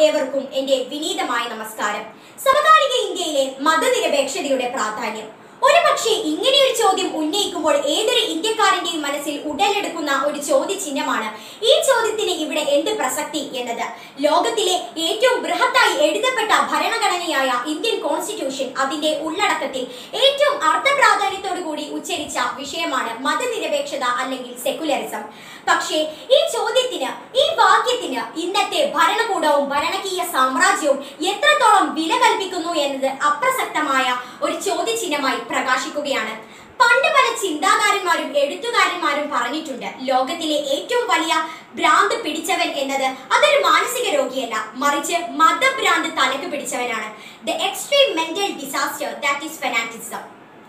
ഏവർക്കും എന്റെ വിനീതമായ നമസ്കാരം സമകാലിക ഇന്ത്യയിലെ മതനിരപേക്ഷതയുടെ പ്രാധാന്യം ഒരു പക്ഷേ ഇങ്ങനെ ഒരു ചോദ്യം ഉന്നയിക്കുമ്പോൾ ഏതൊരു ഇന്ത്യക്കാരന്റെയും മനസ്സിൽ ഉടലെടുക്കുന്ന ഒരു ചോദ്യചിഹ്നമാണ് ഈ ചോദ്യത്തിന് ഇവിടെ എന്ത് പ്രസക്തി എന്നത് ലോകത്തിലെ ഏറ്റവും ബൃഹത്തായി എഴുതപ്പെട്ട ഭരണഘടനയായ ഇന്ത്യൻ കോൺസ്റ്റിറ്റ്യൂഷൻ അതിന്റെ ഉള്ളടക്കത്തിൽ ഏറ്റവും അർത്ഥപ്രാധാന്യത്തോടു കൂടി ഉച്ചരിച്ച വിഷയമാണ് മതനിരപേക്ഷത അല്ലെങ്കിൽ സെക്കുലറിസം പക്ഷേ ഈ ചോദ്യത്തിന് ഈ വാക്യത്തിന് ഇന്നത്തെ ഭരണകൂടവും ഭരണകീയ സാമ്രാജ്യവും എത്രത്തോളം വില കൽപ്പിക്കുന്നു എന്നത് അപ്രസക്തമായ ഒരു ചോദ്യചിഹ്നമായി പ്രകാശിക്കുകയാണ് പണ്ട് പല ചിന്താകാരന്മാരും എഴുത്തുകാരന്മാരും പറഞ്ഞിട്ടുണ്ട് ലോകത്തിലെ ഏറ്റവും വലിയ ഭ്രാന്ത് പിടിച്ചവൻ എന്നത് അതൊരു മാനസിക രോഗിയല്ല മറിച്ച് മതഭ്രാന്ത് തലക്ക് പിടിച്ചവനാണ് the extreme mental disaster that is fanaticism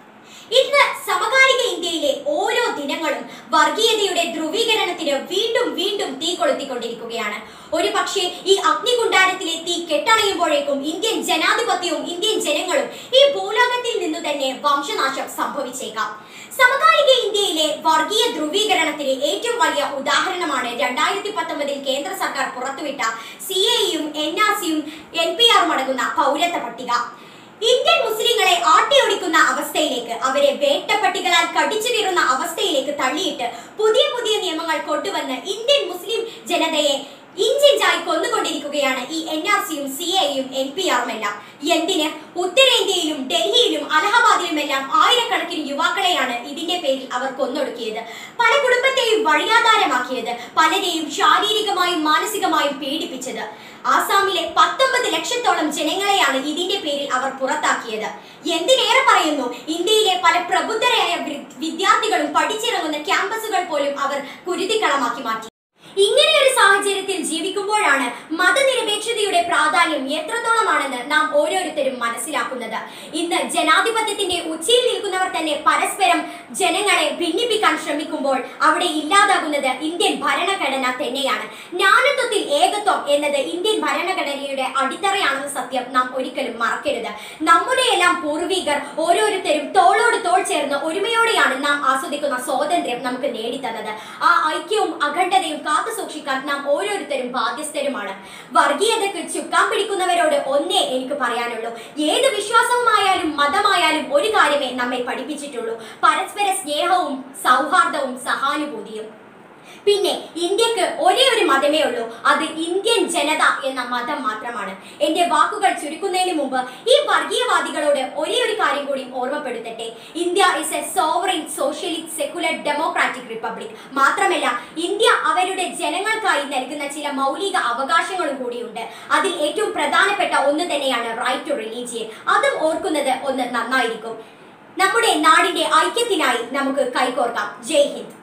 ഇന്ന് സമകാലിക ഇന്ത്യയിലെ ഓരോ ദിനങ്ങളും വർഗീയതയുടെ ധ്രുവീകരണത്തിന് വീണ്ടും വീണ്ടും തീ കൊളുത്തിക്കൊണ്ടിരിക്കുകയാണ് ഒരു പക്ഷേ ഈ അഗ്നികുണ്ടാരത്തിലെ തീ കെട്ടണയുമ്പോഴേക്കും ഇന്ത്യൻ ജനാധിപത്യവും ഇന്ത്യൻ ജനങ്ങളും ഈ ഭൂലോകത്തിൽ നിന്നു തന്നെ വംശനാശം സംഭവിച്ചേക്കാം സമകാലിക ഇന്ത്യയിലെ വർഗീയ ധ്രുവീകരണത്തിന് ഏറ്റവും വലിയ ഉദാഹരണമാണ് രണ്ടായിരത്തി പത്തൊമ്പതിൽ കേന്ദ്ര സർക്കാർ പുറത്തുവിട്ട സി എയും എൻ ആർ സിയും എൻ പി ആറും അടങ്ങുന്ന പൗരത്വ പട്ടിക ഇന്ത്യൻ മുസ്ലിങ്ങളെ ആട്ടിയൊടിക്കുന്ന അവസ്ഥയിലേക്ക് അവരെ വേട്ടപ്പട്ടികളാൽ കടിച്ചു കീറുന്ന അവസ്ഥയിലേക്ക് തള്ളിയിട്ട് പുതിയ പുതിയ നിയമങ്ങൾ കൊണ്ടുവന്ന് ഇന്ത്യൻ മുസ്ലിം ജനതയെ ഇഞ്ചിഞ്ചായി കൊന്നുകൊണ്ടിരിക്കുകയാണ് ഈ എൻ ആർ സിയും സി എയും എൻ പി ആറും എല്ലാം എന്തിന് ഉത്തരേന്ത്യയിലും ഡൽഹിയിലും അലഹബാദിലുമെല്ലാം ആയിരക്കണക്കിന് യുവാക്കളെയാണ് ഇതിന്റെ പേരിൽ അവർ കൊന്നൊടുക്കിയത് പല കുടുംബത്തെയും വഴിയാധാരമാക്കിയത് പലരെയും ശാരീരികമായും മാനസികമായും പീഡിപ്പിച്ചത് ആസാമിലെ പത്തൊമ്പത് ലക്ഷത്തോളം ജനങ്ങളെയാണ് ഇതിന്റെ പേരിൽ അവർ പുറത്താക്കിയത് എന്തിനേറെ പറയുന്നു ഇന്ത്യയിലെ പല പ്രബുദ്ധരായ വി- വിദ്യാർത്ഥികളും പഠിച്ചിറങ്ങുന്ന ക്യാമ്പസുകൾ പോലും അവർ കുരുതിക്കളമാക്കി മാറ്റി ഇങ്ങനെ ഒരു സാഹചര്യത്തിൽ ജീവിക്കുമ്പോഴാണ് മതനിരപേക്ഷതയുടെ പ്രാധാന്യം എത്രത്തോളമാണെന്ന് നാം ഓരോരുത്തരും മനസ്സിലാക്കുന്നത് ഇന്ന് ജനാധിപത്യത്തിന്റെ ഉച്ചയിൽ നിൽക്കുന്നവർ തന്നെ പരസ്പരം ജനങ്ങളെ ഭിന്നിപ്പിക്കാൻ ശ്രമിക്കുമ്പോൾ അവിടെ ഇല്ലാതാകുന്നത് ഇന്ത്യൻ ഭരണഘടന തന്നെയാണ് ജ്ഞാനത്വത്തിൽ ഏകത്വം എന്നത് ഇന്ത്യൻ ഭരണഘടനയുടെ അടിത്തറയാണെന്ന സത്യം നാം ഒരിക്കലും മറക്കരുത് നമ്മുടെ എല്ലാം പൂർവികർ ഓരോരുത്തരും തോളോട് തോൾ ചേർന്ന് ഒരുമയോടെയാണ് നാം ആസ്വദിക്കുന്ന സ്വാതന്ത്ര്യം നമുക്ക് നേടിത്തന്നത് ആ ഐക്യവും അഖണ്ഡതയും കാത്തു സൂക്ഷിക്കാൻ നാം ഓരോരുത്തരും ബാധ്യസ്ഥരുമാണ് വർഗീയതയ്ക്ക് ചുക്കാൻ പിടിക്കുന്നവരോട് ഒന്നേ എനിക്ക് പറയാനുള്ളൂ ഏത് വിശ്വാസവുമായാലും മതമായാലും ഒരു കാര്യമേ നമ്മെ പഠിപ്പിച്ചിട്ടുള്ളൂ പരസ്പര സ്നേഹവും സൗഹാർദ്ദവും സഹാനുഭൂതിയും പിന്നെ ഇന്ത്യക്ക് ഒരേ ഒരു മതമേ ഉള്ളൂ അത് ഇന്ത്യൻ ജനത എന്ന മതം മാത്രമാണ് എന്റെ വാക്കുകൾ ചുരുക്കുന്നതിന് മുമ്പ് ഈ വർഗീയവാദികളോട് ഒരേ ഒരു കാര്യം കൂടി ഓർമ്മപ്പെടുത്തട്ടെ India is a sovereign socialist secular democratic republic മാത്രമല്ല ഇന്ത്യ അവരുടെ ജനങ്ങൾക്കായി നൽകുന്ന ചില മൗലിക അവകാശങ്ങളും കൂടിയുണ്ട് അതിൽ ഏറ്റവും പ്രധാനപ്പെട്ട ഒന്ന് തന്നെയാണ് റൈറ്റ് ടു റിലീജിയൻ അതും ഓർക്കുന്നത് ഒന്ന് നന്നായിരിക്കും നമ്മുടെ നാടിന്റെ ഐക്യത്തിനായി നമുക്ക് കൈകോർക്കാം ജയ് ഹിന്ദ്